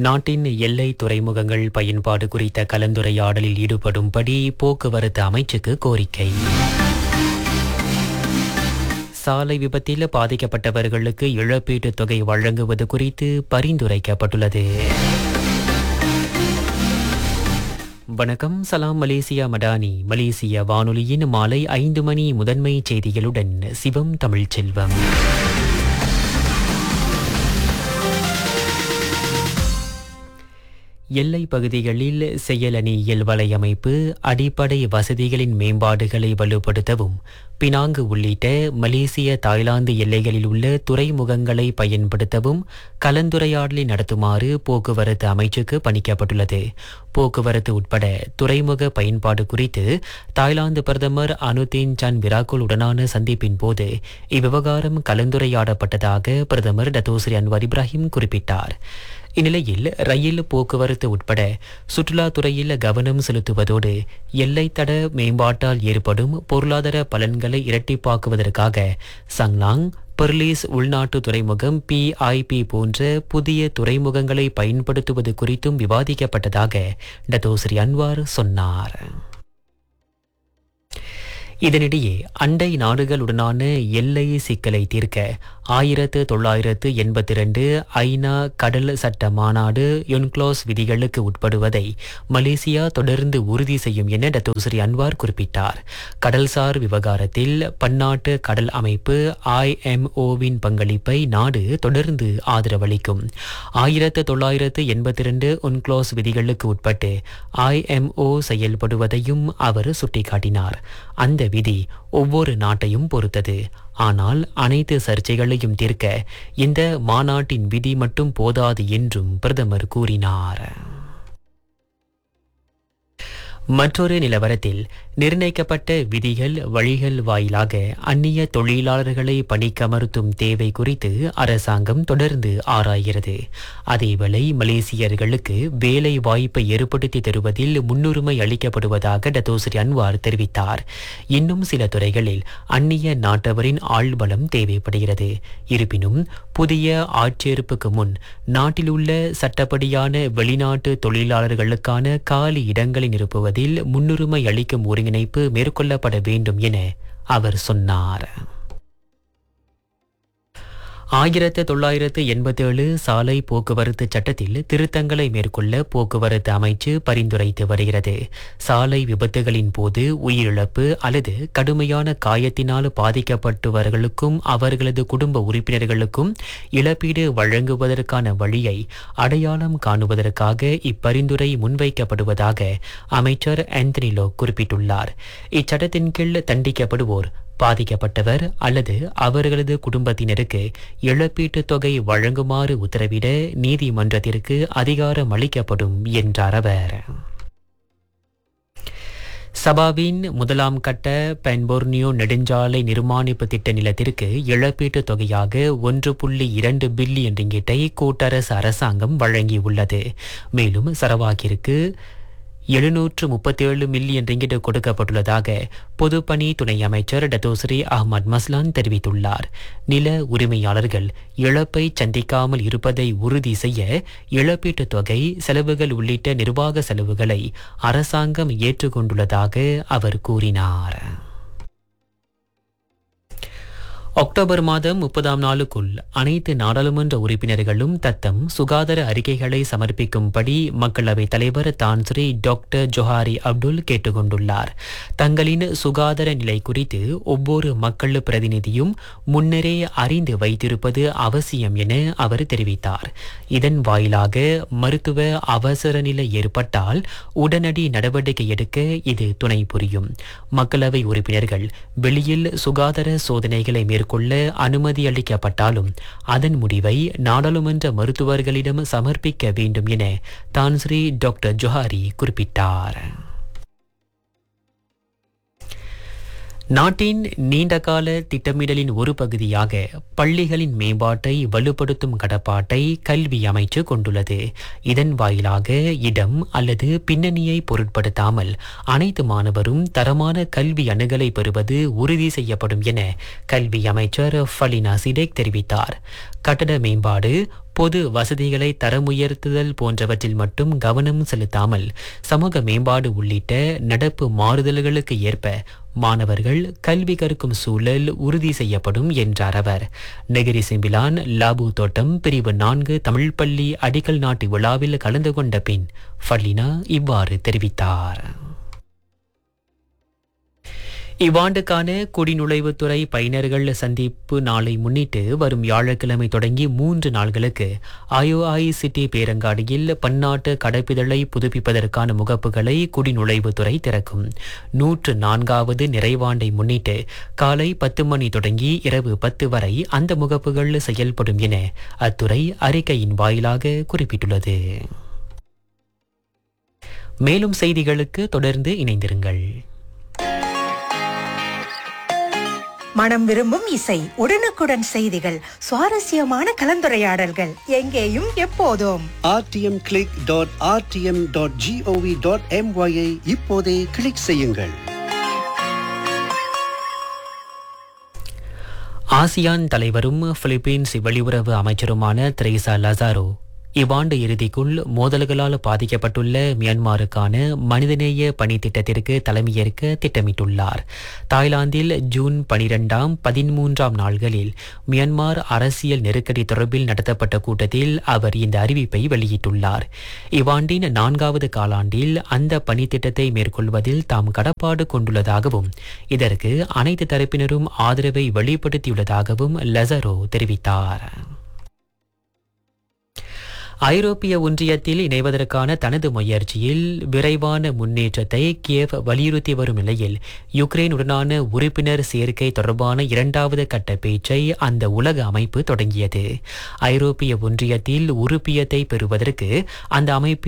நாட்டின் எல்லை துறைமுகங்கள் பயன்பாடு குறித்த கலந்துரையாடலில் ஈடுபடும்படி போக்குவரத்து அமைச்சுக்கு கோரிக்கை சாலை விபத்தில் பாதிக்கப்பட்டவர்களுக்கு இழப்பீட்டுத் தொகை வழங்குவது குறித்து பரிந்துரைக்கப்பட்டுள்ளது வணக்கம் சலாம் மலேசியா மடானி மலேசிய வானொலியின் மாலை ஐந்து மணி முதன்மை செய்திகளுடன் சிவம் தமிழ்ச்செல்வம் எல்லை பகுதிகளில் செயலணியியல் வலையமைப்பு அடிப்படை வசதிகளின் மேம்பாடுகளை வலுப்படுத்தவும் பினாங்கு உள்ளிட்ட மலேசிய தாய்லாந்து எல்லைகளில் உள்ள துறைமுகங்களை பயன்படுத்தவும் கலந்துரையாடலை நடத்துமாறு போக்குவரத்து அமைச்சுக்கு பணிக்கப்பட்டுள்ளது போக்குவரத்து உட்பட துறைமுக பயன்பாடு குறித்து தாய்லாந்து பிரதமர் அனுதீன் சன் விராக்குல் உடனான சந்திப்பின் போது இவ்விவகாரம் கலந்துரையாடப்பட்டதாக பிரதமர் டத்தோஸ்ரீ அன்வர் இப்ராஹிம் குறிப்பிட்டார் இந்நிலையில் ரயில் போக்குவரத்து உட்பட சுற்றுலாத்துறையில் கவனம் செலுத்துவதோடு எல்லைத்தட மேம்பாட்டால் ஏற்படும் பொருளாதார பலன்களை இரட்டிப்பாக்குவதற்காக சங்லாங் பெர்லீஸ் உள்நாட்டு துறைமுகம் பிஐபி போன்ற புதிய துறைமுகங்களை பயன்படுத்துவது குறித்தும் விவாதிக்கப்பட்டதாக டத்தோஸ்ரீ அன்வார் சொன்னார் இதனிடையே அண்டை நாடுகளுடனான எல்லை சிக்கலை தீர்க்க ஆயிரத்து தொள்ளாயிரத்து எண்பத்தி ரெண்டு ஐநா கடல் சட்ட மாநாடு யுன்க்ளோஸ் விதிகளுக்கு உட்படுவதை மலேசியா தொடர்ந்து உறுதி செய்யும் என டத்தோஸ்ரீ அன்வார் குறிப்பிட்டார் கடல்சார் விவகாரத்தில் பன்னாட்டு கடல் அமைப்பு ஐஎம்ஓவின் பங்களிப்பை நாடு தொடர்ந்து ஆதரவளிக்கும் ஆயிரத்து தொள்ளாயிரத்து எண்பத்தி ரெண்டு உன்க்ளோஸ் விதிகளுக்கு உட்பட்டு ஐஎம்ஓ செயல்படுவதையும் அவர் சுட்டிக்காட்டினார் அந்த விதி ஒவ்வொரு நாட்டையும் பொறுத்தது ஆனால் அனைத்து சர்ச்சைகளையும் தீர்க்க இந்த மாநாட்டின் விதி மட்டும் போதாது என்றும் பிரதமர் கூறினார் மற்றொரு நிலவரத்தில் நிர்ணயிக்கப்பட்ட விதிகள் வழிகள் வாயிலாக அந்நிய தொழிலாளர்களை பணிக்கமர்த்தும் தேவை குறித்து அரசாங்கம் தொடர்ந்து ஆராய்கிறது அதேவேளை மலேசியர்களுக்கு வேலை வாய்ப்பை ஏற்படுத்தி தருவதில் முன்னுரிமை அளிக்கப்படுவதாக டத்தோஸ்ரீ அன்வார் தெரிவித்தார் இன்னும் சில துறைகளில் அந்நிய நாட்டவரின் ஆள்பலம் தேவைப்படுகிறது இருப்பினும் புதிய ஆட்சேர்ப்புக்கு முன் நாட்டிலுள்ள சட்டப்படியான வெளிநாட்டு தொழிலாளர்களுக்கான காலி இடங்களை நிரப்புவது வழங்குவதில் முன்னுரிமை அளிக்கும் ஒருங்கிணைப்பு மேற்கொள்ளப்பட வேண்டும் என அவர் சொன்னார் ஆயிரத்து தொள்ளாயிரத்து எண்பத்தேழு சாலை போக்குவரத்து சட்டத்தில் திருத்தங்களை மேற்கொள்ள போக்குவரத்து அமைச்சு பரிந்துரைத்து வருகிறது சாலை விபத்துகளின் போது உயிரிழப்பு அல்லது கடுமையான காயத்தினால் பாதிக்கப்பட்டவர்களுக்கும் அவர்களது குடும்ப உறுப்பினர்களுக்கும் இழப்பீடு வழங்குவதற்கான வழியை அடையாளம் காணுவதற்காக இப்பரிந்துரை முன்வைக்கப்படுவதாக அமைச்சர் ஆந்தனிலோ குறிப்பிட்டுள்ளார் இச்சட்டத்தின் கீழ் தண்டிக்கப்படுவோர் பாதிக்கப்பட்டவர் அல்லது அவர்களது குடும்பத்தினருக்கு இழப்பீட்டுத் தொகை வழங்குமாறு உத்தரவிட நீதிமன்றத்திற்கு அதிகாரம் அளிக்கப்படும் என்றார் அவர் சபாவின் முதலாம் கட்ட பென்போர்னியோ நெடுஞ்சாலை நிர்மாணிப்பு திட்ட நிலத்திற்கு இழப்பீட்டுத் தொகையாக ஒன்று புள்ளி இரண்டு பில்லியன் ரிங்கிட்டை கூட்டரசு அரசாங்கம் வழங்கியுள்ளது மேலும் சரவாகிற்கு எழுநூற்று முப்பத்தேழு மில்லியன் ரிங்கிட் கொடுக்கப்பட்டுள்ளதாக பொதுப்பணி துணை அமைச்சர் டத்தோஸ்ரீ அஹ்மத் மஸ்லான் தெரிவித்துள்ளார் நில உரிமையாளர்கள் இழப்பை சந்திக்காமல் இருப்பதை உறுதி செய்ய இழப்பீட்டுத் தொகை செலவுகள் உள்ளிட்ட நிர்வாக செலவுகளை அரசாங்கம் ஏற்றுக்கொண்டுள்ளதாக அவர் கூறினார் அக்டோபர் மாதம் முப்பதாம் நாளுக்குள் அனைத்து நாடாளுமன்ற உறுப்பினர்களும் தத்தம் சுகாதார அறிக்கைகளை சமர்ப்பிக்கும்படி மக்களவைத் தலைவர் தான்ஸ்ரீ டாக்டர் ஜொஹாரி அப்துல் கேட்டுக்கொண்டுள்ளார் தங்களின் சுகாதார நிலை குறித்து ஒவ்வொரு மக்கள் பிரதிநிதியும் முன்னரே அறிந்து வைத்திருப்பது அவசியம் என அவர் தெரிவித்தார் இதன் வாயிலாக மருத்துவ அவசர நிலை ஏற்பட்டால் உடனடி நடவடிக்கை எடுக்க இது துணை புரியும் மக்களவை உறுப்பினர்கள் வெளியில் சுகாதார சோதனைகளை மேற்கொள்ள அனுமதி அளிக்கப்பட்டாலும் அதன் முடிவை நாடாளுமன்ற மருத்துவர்களிடம் சமர்ப்பிக்க வேண்டும் என தான்ஸ்ரீ டாக்டர் ஜொஹாரி குறிப்பிட்டார் நாட்டின் நீண்டகால திட்டமிடலின் ஒரு பகுதியாக பள்ளிகளின் மேம்பாட்டை வலுப்படுத்தும் கடப்பாட்டை கல்வி அமைச்சு கொண்டுள்ளது இதன் வாயிலாக இடம் அல்லது பின்னணியை பொருட்படுத்தாமல் அனைத்து மாணவரும் தரமான கல்வி அணுகலை பெறுவது உறுதி செய்யப்படும் என கல்வி அமைச்சர் ஃபலினா சிடேக் தெரிவித்தார் கட்டட மேம்பாடு பொது வசதிகளை தரமுயர்த்துதல் போன்றவற்றில் மட்டும் கவனம் செலுத்தாமல் சமூக மேம்பாடு உள்ளிட்ட நடப்பு மாறுதல்களுக்கு ஏற்ப மாணவர்கள் கல்வி கற்கும் சூழல் உறுதி செய்யப்படும் என்றார் அவர் நெகிரி சிம்பிலான் லாபு தோட்டம் பிரிவு நான்கு தமிழ் பள்ளி அடிக்கல் நாட்டு விழாவில் கலந்து கொண்ட பின் ஃபர்லினா இவ்வாறு தெரிவித்தார் இவ்வாண்டுக்கான குடிநுழைவுத்துறை பயனர்கள் சந்திப்பு நாளை முன்னிட்டு வரும் வியாழக்கிழமை தொடங்கி மூன்று நாள்களுக்கு ஐஓஐ சிட்டி பேரங்காடியில் பன்னாட்டு கடப்பிதழை புதுப்பிப்பதற்கான முகப்புகளை குடிநுழைவுத்துறை திறக்கும் நூற்று நான்காவது நிறைவாண்டை முன்னிட்டு காலை பத்து மணி தொடங்கி இரவு பத்து வரை அந்த முகப்புகள் செயல்படும் என அத்துறை அறிக்கையின் வாயிலாக குறிப்பிட்டுள்ளது மேலும் செய்திகளுக்கு தொடர்ந்து இணைந்திருங்கள் மனம் விரும்பும் இசை உடனுக்குடன் செய்திகள் சுவாரஸ்யமான கலந்துரையாடல்கள் எங்கேயும் எப்போதும் rtmclick.rtm.gov.my ஐ இப்போதே கிளிக் செய்யுங்கள் ஆசியான் தலைவரும் பிலிப்பீன்ஸ் வெளியுறவு அமைச்சருமான தெரேசா லசாரோ இவ்வாண்டு இறுதிக்குள் மோதல்களால் பாதிக்கப்பட்டுள்ள மியான்மருக்கான மனிதநேய பணி திட்டத்திற்கு தலைமையேற்க திட்டமிட்டுள்ளார் தாய்லாந்தில் ஜூன் பனிரெண்டாம் பதிமூன்றாம் நாள்களில் மியான்மர் அரசியல் நெருக்கடி தொடர்பில் நடத்தப்பட்ட கூட்டத்தில் அவர் இந்த அறிவிப்பை வெளியிட்டுள்ளார் இவ்வாண்டின் நான்காவது காலாண்டில் அந்த பணி திட்டத்தை மேற்கொள்வதில் தாம் கடப்பாடு கொண்டுள்ளதாகவும் இதற்கு அனைத்து தரப்பினரும் ஆதரவை வெளிப்படுத்தியுள்ளதாகவும் லசரோ தெரிவித்தார் ஐரோப்பிய ஒன்றியத்தில் இணைவதற்கான தனது முயற்சியில் விரைவான முன்னேற்றத்தை கியேவ் வலியுறுத்தி வரும் நிலையில் யுக்ரைனுடனான உறுப்பினர் சேர்க்கை தொடர்பான இரண்டாவது கட்ட பேச்சை அந்த உலக அமைப்பு தொடங்கியது ஐரோப்பிய ஒன்றியத்தில் உறுப்பியத்தை பெறுவதற்கு அந்த அமைப்பின்